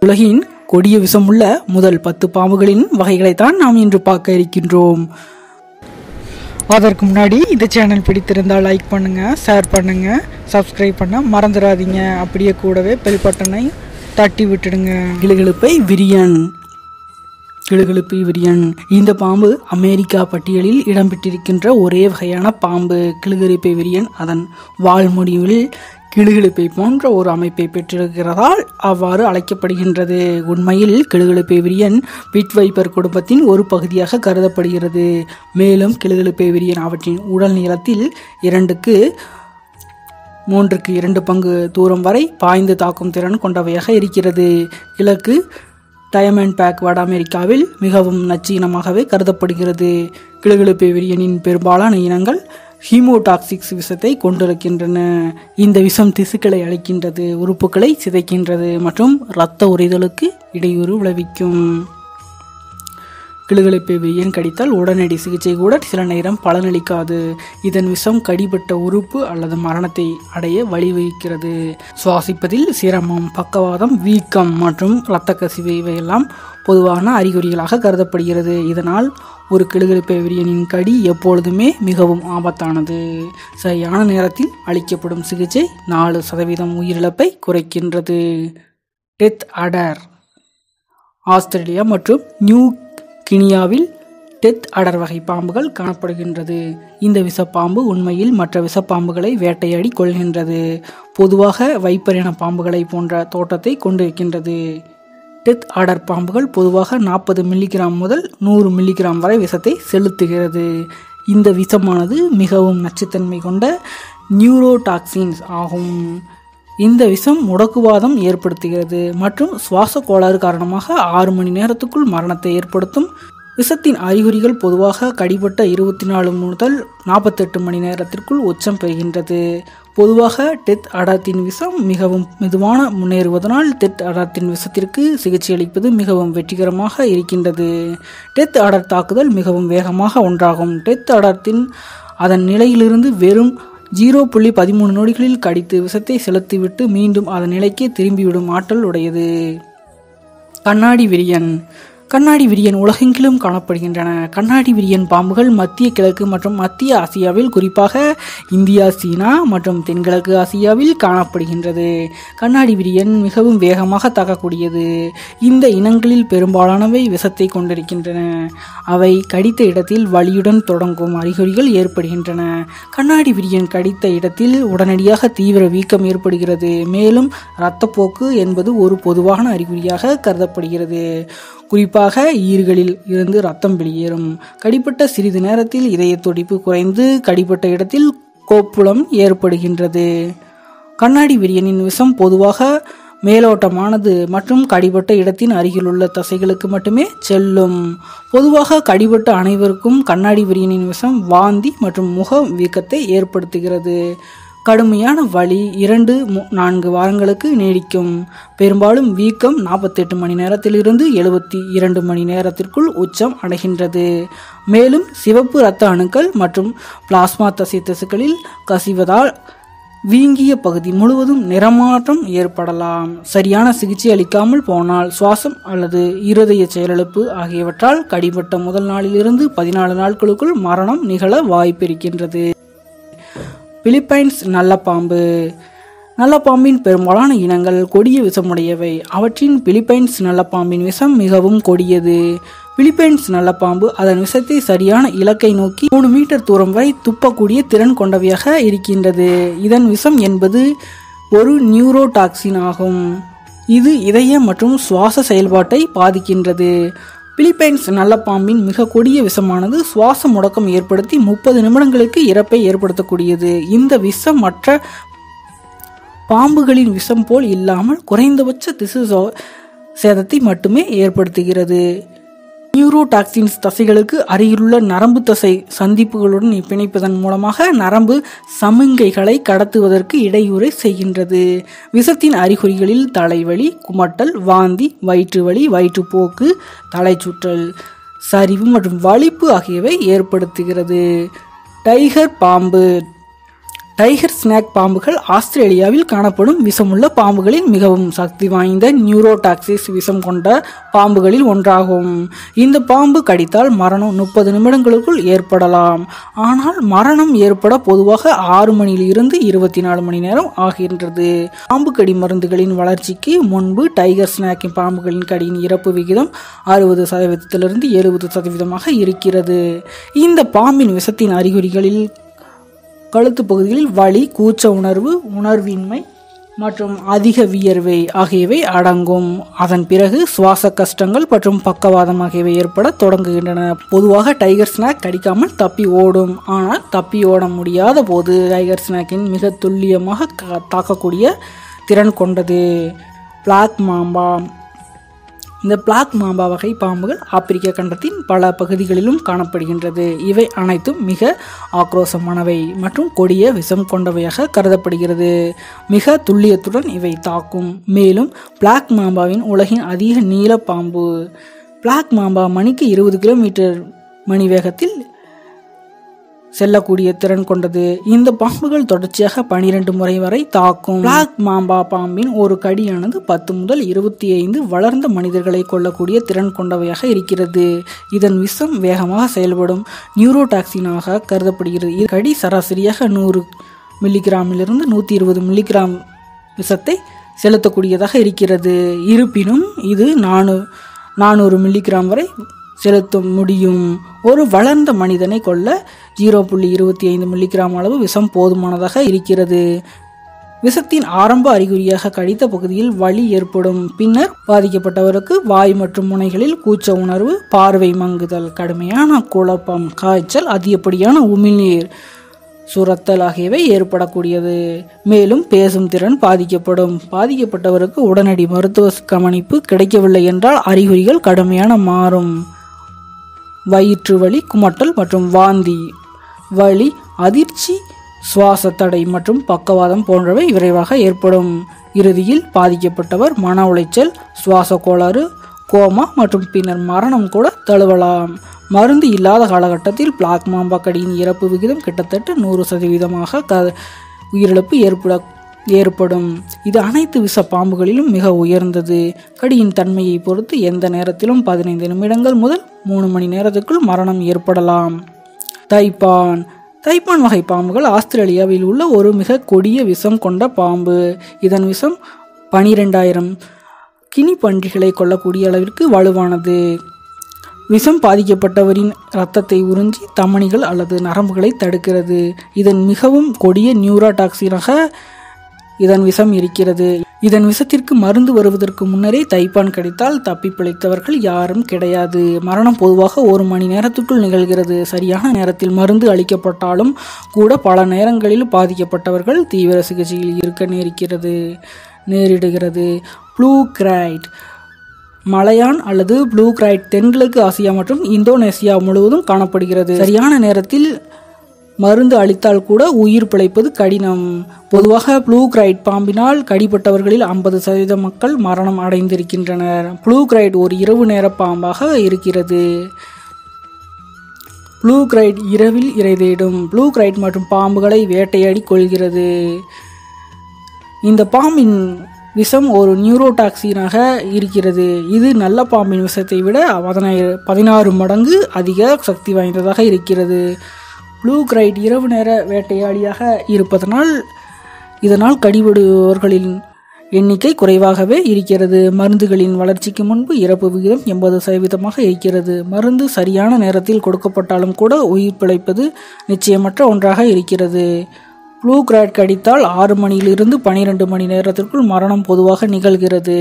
உலகின் கொடிய விஷமுள்ள முதல் பத்து பாம்புகளின் வகைகளைத்தான் நாம் இன்று பார்க்க இருக்கின்றோம் அதற்கு முன்னாடி இந்த சேனல் பிடித்திருந்தால் லைக் பண்ணுங்க ஷேர் பண்ணுங்க சப்ஸ்கிரைப் பண்ண மறந்துடாதீங்க அப்படியே கூடவே பெல் பட்டனை தட்டி விட்டுடுங்க கிளுகிழுப்பை விரியன் கிளுகிழுப்பி விரியன் இந்த பாம்பு அமெரிக்கா பட்டியலில் இடம்பெற்றிருக்கின்ற ஒரே வகையான பாம்பு கிளுகிழுப்பை விரியன் அதன் வால் முடிவில் கிளுகிழுப்பை போன்ற ஒரு அமைப்பை பெற்றிருக்கிறதால் அவ்வாறு அழைக்கப்படுகின்றது உண்மையில் கிளுகிழுப்பை விரியன் பிட் வைப்பர் குடும்பத்தின் ஒரு பகுதியாக கருதப்படுகிறது மேலும் கிளுகிழுப்பை விரியன் அவற்றின் உடல் நீளத்தில் இரண்டுக்கு மூன்றுக்கு இரண்டு பங்கு தூரம் வரை பாய்ந்து தாக்கும் திறன் கொண்டவையாக இருக்கிறது கிழக்கு டயமண்ட் பேக் வட அமெரிக்காவில் மிகவும் நச்சு இனமாகவே கருதப்படுகிறது கிளுகிழுப்பை விரியனின் பெரும்பாலான இனங்கள் ஹீமோடாக்சிக்ஸ் விஷத்தை கொண்டிருக்கின்றன இந்த விஷம் திசுக்களை அழிக்கின்றது உறுப்புகளை சிதைக்கின்றது மற்றும் இரத்த உறைதலுக்கு இடையூறு விளைவிக்கும் கிளுகிழப்பை விரியன் கடித்தால் உடனடி சிகிச்சை கூட சில நேரம் பலனளிக்காது இதன் விஷம் கடிபட்ட உறுப்பு அல்லது மரணத்தை அடைய வழிவகுக்கிறது சுவாசிப்பதில் சிரமம் பக்கவாதம் வீக்கம் மற்றும் இரத்த கசிவு இவையெல்லாம் பொதுவான அறிகுறிகளாக கருதப்படுகிறது இதனால் ஒரு கிளுகிழப்பை விரியனின் கடி எப்பொழுதுமே மிகவும் ஆபத்தானது சரியான நேரத்தில் அளிக்கப்படும் சிகிச்சை நாலு சதவீதம் உயிரிழப்பை குறைக்கின்றது டெத் அடர் ஆஸ்திரேலியா மற்றும் நியூ கினியாவில் டெத் அடர் வகை பாம்புகள் காணப்படுகின்றது இந்த விஷப்பாம்பு உண்மையில் மற்ற விஷப்பாம்புகளை வேட்டையாடி கொள்கின்றது பொதுவாக வைப்பர் இன பாம்புகளை போன்ற தோட்டத்தை கொண்டிருக்கின்றது டெத் அடர் பாம்புகள் பொதுவாக நாற்பது மில்லிகிராம் முதல் நூறு மில்லிகிராம் வரை விஷத்தை செலுத்துகிறது இந்த விஷமானது மிகவும் நச்சுத்தன்மை கொண்ட நியூரோடாக்சின்ஸ் ஆகும் இந்த விஷம் முடக்குவாதம் ஏற்படுத்துகிறது மற்றும் சுவாச கோளாறு காரணமாக ஆறு மணி நேரத்துக்குள் மரணத்தை ஏற்படுத்தும் விஷத்தின் அறிகுறிகள் பொதுவாக கடிபட்ட இருபத்தி நாலு முதல் நாற்பத்தெட்டு மணி நேரத்திற்குள் உச்சம் பெறுகின்றது பொதுவாக டெத் அடத்தின் விஷம் மிகவும் மெதுவான முன்னேறுவதனால் டெத் அடத்தின் விஷத்திற்கு சிகிச்சை அளிப்பது மிகவும் வெற்றிகரமாக இருக்கின்றது டெத் அடர் தாக்குதல் மிகவும் வேகமாக ஒன்றாகும் டெத் அடர்த்தின் அதன் நிலையிலிருந்து வெறும் ஜீரோ புள்ளி பதிமூணு நொடிகளில் கடித்து விஷத்தை செலுத்திவிட்டு மீண்டும் அதன் நிலைக்கே திரும்பிவிடும் ஆற்றல் உடையது கண்ணாடி விரியன் கண்ணாடி விரியன் உலகெங்கிலும் காணப்படுகின்றன கண்ணாடி விரியன் பாம்புகள் மத்திய கிழக்கு மற்றும் மத்திய ஆசியாவில் குறிப்பாக இந்தியா சீனா மற்றும் தென்கிழக்கு ஆசியாவில் காணப்படுகின்றது கண்ணாடி விரியன் மிகவும் வேகமாக தாக்கக்கூடியது இந்த இனங்களில் பெரும்பாலானவை விஷத்தை கொண்டிருக்கின்றன அவை கடித்த இடத்தில் வலியுடன் தொடங்கும் அறிகுறிகள் ஏற்படுகின்றன கண்ணாடி விரியன் கடித்த இடத்தில் உடனடியாக தீவிர வீக்கம் ஏற்படுகிறது மேலும் இரத்தப்போக்கு என்பது ஒரு பொதுவான அறிகுறியாக கருதப்படுகிறது குறிப்பாக ஈறுகளில் இருந்து ரத்தம் வெளியேறும் கடிப்பட்ட சிறிது நேரத்தில் இதய துடிப்பு குறைந்து கடிப்பட்ட இடத்தில் கோப்புளம் ஏற்படுகின்றது கண்ணாடி விரியனின் விஷம் பொதுவாக மேலோட்டமானது மற்றும் கடிபட்ட இடத்தின் அருகிலுள்ள தசைகளுக்கு மட்டுமே செல்லும் பொதுவாக கடிபட்ட அனைவருக்கும் கண்ணாடி விரியனின் விஷம் வாந்தி மற்றும் முக வீக்கத்தை ஏற்படுத்துகிறது கடுமையான வலி இரண்டு நான்கு வாரங்களுக்கு நீடிக்கும் பெரும்பாலும் வீக்கம் நாற்பத்தெட்டு மணி நேரத்திலிருந்து எழுபத்தி இரண்டு மணி நேரத்திற்குள் உச்சம் அடைகின்றது மேலும் சிவப்பு இரத்த அணுக்கள் மற்றும் பிளாஸ்மா தசை திசுக்களில் கசிவதால் வீங்கிய பகுதி முழுவதும் நிறமாற்றம் ஏற்படலாம் சரியான சிகிச்சை அளிக்காமல் போனால் சுவாசம் அல்லது இருதய செயலிழப்பு ஆகியவற்றால் கடிபட்ட முதல் நாளிலிருந்து பதினாலு நாட்களுக்குள் மரணம் நிகழ வாய்ப்பிருக்கின்றது பிலிப்பைன்ஸ் நல்ல பாம்பு நல்ல பாம்பின் பெரும்பாலான இனங்கள் கொடிய விஷமுடையவை அவற்றின் பிலிப்பைன்ஸ் நல்ல பாம்பின் விஷம் மிகவும் கொடியது பிலிப்பைன்ஸ் நல்ல பாம்பு அதன் விஷத்தை சரியான இலக்கை நோக்கி மூணு மீட்டர் தூரம் வரை துப்பக்கூடிய திறன் கொண்டவையாக இருக்கின்றது இதன் விஷம் என்பது ஒரு நியூரோடாக்சின் ஆகும் இது இதய மற்றும் சுவாச செயல்பாட்டை பாதிக்கின்றது பிலிப்பைன்ஸ் நல்ல பாம்பின் மிக கொடிய விஷமானது சுவாச முடக்கம் ஏற்படுத்தி முப்பது நிமிடங்களுக்கு இறப்பை ஏற்படுத்தக்கூடியது இந்த விஷம் மற்ற பாம்புகளின் விஷம் போல் இல்லாமல் குறைந்தபட்ச திசு சேதத்தை மட்டுமே ஏற்படுத்துகிறது நியூரோடாக்சின்ஸ் தசைகளுக்கு அருகிலுள்ள நரம்பு தசை சந்திப்புகளுடன் பிணைப்பதன் மூலமாக நரம்பு சமிங்கைகளை கடத்துவதற்கு இடையூறை செய்கின்றது விஷத்தின் அறிகுறிகளில் தலைவலி குமட்டல் வாந்தி வயிற்று வலி வயிற்றுப்போக்கு தலைச்சுற்றல் சரிவு மற்றும் வலிப்பு ஆகியவை ஏற்படுத்துகிறது டைகர் பாம்பு டைகர் ஸ்நாக் பாம்புகள் ஆஸ்திரேலியாவில் காணப்படும் விஷமுள்ள பாம்புகளில் மிகவும் சக்தி வாய்ந்த நியூரோடாக்சிஸ் விஷம் கொண்ட பாம்புகளில் ஒன்றாகும் இந்த பாம்பு கடித்தால் மரணம் முப்பது நிமிடங்களுக்குள் ஏற்படலாம் ஆனால் மரணம் ஏற்பட பொதுவாக ஆறு மணியில் இருந்து இருபத்தி நாலு மணி நேரம் ஆகின்றது பாம்பு கடி மருந்துகளின் வளர்ச்சிக்கு முன்பு டைகர் ஸ்நாக்கின் பாம்புகளின் கடியின் இறப்பு விகிதம் அறுபது சதவீதத்திலிருந்து எழுபது சதவீதமாக இருக்கிறது இந்த பாம்பின் விஷத்தின் அறிகுறிகளில் கழுத்து பகுதிகளில் வலி கூச்ச உணர்வு உணர்வின்மை மற்றும் அதிக வியர்வை ஆகியவை அடங்கும் அதன் பிறகு சுவாச கஷ்டங்கள் மற்றும் பக்கவாதம் ஆகியவை ஏற்பட தொடங்குகின்றன பொதுவாக டைகர் ஸ்நாக் கடிக்காமல் தப்பி ஓடும் ஆனால் தப்பி ஓட முடியாத போது டைகர் ஸ்நாக்கின் மிக துல்லியமாக க- தாக்கக்கூடிய திறன் கொண்டது பிளாக் மாம்பா இந்த பிளாக் மாம்பா வகை பாம்புகள் ஆப்பிரிக்க கண்டத்தின் பல பகுதிகளிலும் காணப்படுகின்றது இவை அனைத்தும் மிக ஆக்ரோஷமானவை மற்றும் கொடிய விஷம் கொண்டவையாக கருதப்படுகிறது மிக துல்லியத்துடன் இவை தாக்கும் மேலும் பிளாக் மாம்பாவின் உலகின் அதிக நீள பாம்பு பிளாக் மாம்பா மணிக்கு இருபது கிலோமீட்டர் மணி வேகத்தில் செல்லக்கூடிய திறன் கொண்டது இந்த பாம்புகள் தொடர்ச்சியாக பனிரெண்டு முறை வரை தாக்கும் பிளாக் மாம்பா பாம்பின் ஒரு கடியானது பத்து முதல் இருபத்தி ஐந்து வளர்ந்த மனிதர்களை கொல்லக்கூடிய திறன் கொண்டவையாக இருக்கிறது இதன் விஷம் வேகமாக செயல்படும் நியூரோடாக்சினாக கருதப்படுகிறது இது கடி சராசரியாக நூறு மில்லிகிராமிலிருந்து நூற்றி இருபது மில்லிகிராம் விஷத்தை செலுத்தக்கூடியதாக இருக்கிறது இருப்பினும் இது நானூ நானூறு மில்லிகிராம் வரை செலுத்த முடியும் ஒரு வளர்ந்த மனிதனை கொல்ல ஜீரோ புள்ளி இருபத்தி ஐந்து மில்லிகிராம் அளவு விஷம் போதுமானதாக இருக்கிறது விஷத்தின் ஆரம்ப அறிகுறியாக கடித்த பகுதியில் வலி ஏற்படும் பின்னர் பாதிக்கப்பட்டவருக்கு வாய் மற்றும் முனைகளில் கூச்ச உணர்வு பார்வை மங்குதல் கடுமையான குழப்பம் காய்ச்சல் அதிகப்படியான உமிழ்நீர் சுரத்தல் ஆகியவை ஏற்படக்கூடியது மேலும் பேசும் திறன் பாதிக்கப்படும் பாதிக்கப்பட்டவருக்கு உடனடி மருத்துவ கவனிப்பு கிடைக்கவில்லை என்றால் அறிகுறிகள் கடுமையான மாறும் வயிற்று வலி குமட்டல் மற்றும் வாந்தி வலி அதிர்ச்சி சுவாச தடை மற்றும் பக்கவாதம் போன்றவை விரைவாக ஏற்படும் இறுதியில் பாதிக்கப்பட்டவர் மன உளைச்சல் சுவாச கோளாறு கோமா மற்றும் பின்னர் மரணம் கூட தழுவலாம் மருந்து இல்லாத காலகட்டத்தில் பிளாக் மாம்பா கடியின் இறப்பு விகிதம் கிட்டத்தட்ட நூறு சதவீதமாக க உயிரிழப்பு ஏற்பட ஏற்படும் இது அனைத்து விஷ பாம்புகளிலும் மிக உயர்ந்தது கடியின் தன்மையை பொறுத்து எந்த நேரத்திலும் பதினைந்து நிமிடங்கள் முதல் மூணு மணி நேரத்துக்குள் மரணம் ஏற்படலாம் தைப்பான் தைப்பான் வகை பாம்புகள் ஆஸ்திரேலியாவில் உள்ள ஒரு மிக கொடிய விஷம் கொண்ட பாம்பு இதன் விஷம் பனிரெண்டாயிரம் கினி பன்றிகளை கொல்லக்கூடிய அளவிற்கு வலுவானது விஷம் பாதிக்கப்பட்டவரின் இரத்தத்தை உறிஞ்சி தமனிகள் அல்லது நரம்புகளை தடுக்கிறது இதன் மிகவும் கொடிய நியூரோடாக்சினாக இதன் விஷம் இருக்கிறது இதன் விஷத்திற்கு மருந்து வருவதற்கு முன்னரே தைப்பான் கிடைத்தால் தப்பி பிழைத்தவர்கள் யாரும் கிடையாது மரணம் பொதுவாக ஒரு மணி நேரத்துக்குள் நிகழ்கிறது சரியான நேரத்தில் மருந்து அளிக்கப்பட்டாலும் கூட பல நேரங்களில் பாதிக்கப்பட்டவர்கள் தீவிர சிகிச்சையில் இருக்க நேரிக்கிறது நேரிடுகிறது ப்ளூ கிரைட் மலையான் அல்லது ப்ளூ கிரைட் தென்கிழக்கு ஆசியா மற்றும் இந்தோனேசியா முழுவதும் காணப்படுகிறது சரியான நேரத்தில் மருந்து அளித்தால் கூட உயிர் பிழைப்பது கடினம் பொதுவாக ப்ளூ கிரைட் பாம்பினால் கடிப்பட்டவர்களில் ஐம்பது சதவீத மக்கள் மரணம் அடைந்திருக்கின்றனர் ப்ளூ கிரைட் ஒரு இரவு நேர பாம்பாக இருக்கிறது ப்ளூ கிரைட் இரவில் இரை தேடும் ப்ளூ கிரைட் மற்றும் பாம்புகளை வேட்டையாடி கொள்கிறது இந்த பாம்பின் விஷம் ஒரு நியூரோடாக்சினாக இருக்கிறது இது நல்ல பாம்பின் விஷத்தை விட பதினாயிர பதினாறு மடங்கு அதிக சக்தி வாய்ந்ததாக இருக்கிறது ப்ளூ கிரைட் இரவு நேர வேட்டையாடியாக இருப்பதனால் இதனால் கடிபடுபவர்களின் எண்ணிக்கை குறைவாகவே இருக்கிறது மருந்துகளின் வளர்ச்சிக்கு முன்பு இறப்பு விகிதம் எண்பது சதவீதமாக இருக்கிறது மருந்து சரியான நேரத்தில் கொடுக்கப்பட்டாலும் கூட உயிர் பிழைப்பது நிச்சயமற்ற ஒன்றாக இருக்கிறது ப்ளூ கிராட் கடித்தால் ஆறு மணியிலிருந்து பனிரெண்டு மணி நேரத்திற்குள் மரணம் பொதுவாக நிகழ்கிறது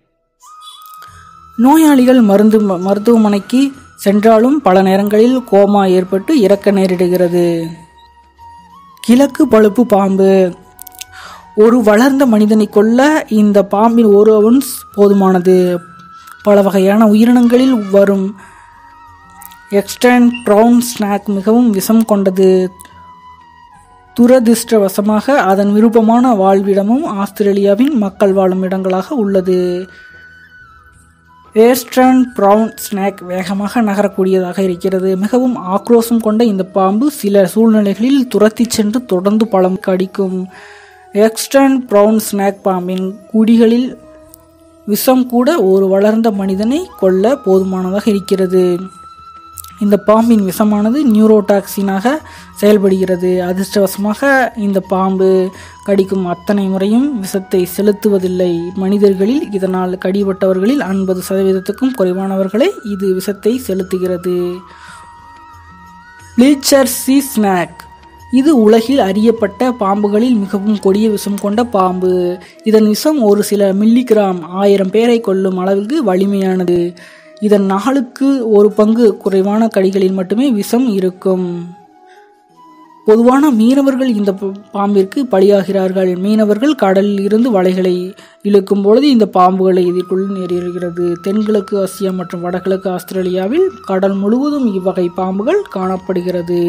நோயாளிகள் மருந்து மருத்துவமனைக்கு சென்றாலும் பல நேரங்களில் கோமா ஏற்பட்டு இறக்க நேரிடுகிறது கிழக்கு பழுப்பு பாம்பு ஒரு வளர்ந்த மனிதனை கொல்ல இந்த பாம்பின் ஒரு அவுன்ஸ் போதுமானது பல வகையான உயிரினங்களில் வரும் எக்ஸ்டன் ட்ரவுன் ஸ்நாக் மிகவும் விஷம் கொண்டது துரதிர்ஷ்டவசமாக அதன் விருப்பமான வாழ்விடமும் ஆஸ்திரேலியாவின் மக்கள் வாழும் இடங்களாக உள்ளது வேஸ்டர்ன் ப்ரவுன் ஸ்நாக் வேகமாக நகரக்கூடியதாக இருக்கிறது மிகவும் ஆக்ரோஷம் கொண்ட இந்த பாம்பு சில சூழ்நிலைகளில் துரத்தி சென்று தொடர்ந்து பழம் கடிக்கும் எக்ஸ்டர்ன் ப்ரவுன் ஸ்நாக் பாம்பின் குடிகளில் விஷம் கூட ஒரு வளர்ந்த மனிதனை கொல்ல போதுமானதாக இருக்கிறது இந்த பாம்பின் விஷமானது நியூரோடாக்சினாக செயல்படுகிறது அதிர்ஷ்டவசமாக இந்த பாம்பு கடிக்கும் அத்தனை முறையும் விஷத்தை செலுத்துவதில்லை மனிதர்களில் இதனால் கடிபட்டவர்களில் ஐம்பது சதவீதத்துக்கும் குறைவானவர்களை இது விஷத்தை செலுத்துகிறது ப்ளீச்சர் சி ஸ்நாக் இது உலகில் அறியப்பட்ட பாம்புகளில் மிகவும் கொடிய விஷம் கொண்ட பாம்பு இதன் விஷம் ஒரு சில மில்லிகிராம் ஆயிரம் பேரை கொல்லும் அளவுக்கு வலிமையானது இதன் நாளுக்கு ஒரு பங்கு குறைவான கடிகளில் மட்டுமே விஷம் இருக்கும் பொதுவான மீனவர்கள் இந்த ப- பாம்பிற்கு பலியாகிறார்கள் மீனவர்கள் கடலில் இருந்து வலைகளை இழுக்கும் பொழுது இந்த பாம்புகளை எதிர்கொள்ள நேரிடுகிறது தென்கிழக்கு ஆசியா மற்றும் வடகிழக்கு ஆஸ்திரேலியாவில் கடல் முழுவதும் இவ்வகை பாம்புகள் காணப்படுகிறது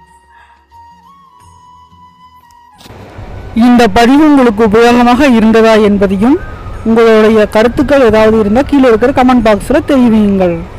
இந்த பதிவு உங்களுக்கு உபயோகமாக இருந்ததா என்பதையும் உங்களுடைய கருத்துக்கள் ஏதாவது இருந்தால் கீழே இருக்கிற கமெண்ட் பாக்ஸில் தெரிவியுங்கள்